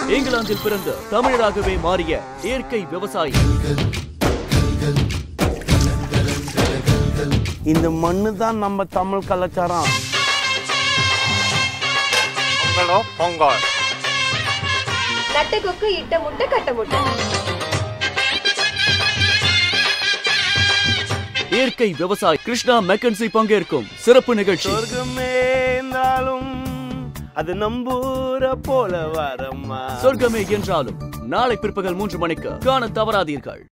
இங்கிலாந்தில் பிறந்து தமிழராகவே மாறிய இயற்கை விவசாயி இந்த மண்ணு தான் நம்ம தமிழ் கலாச்சாரம் பொங்கலோ பொங்கல் நட்ட கொக்கு இட்ட முட்டை கட்ட முட்டை இயற்கை விவசாயி கிருஷ்ணா மெக்கன்சி பங்கேற்கும் சிறப்பு நிகழ்ச்சி சொர்க்கமே இருந்தாலும் அது நம்பூர போல வரம்மா சொர்க்கமே என்றாலும் நாளை பிற்பகல் மூன்று மணிக்கு காண தவறாதீர்கள்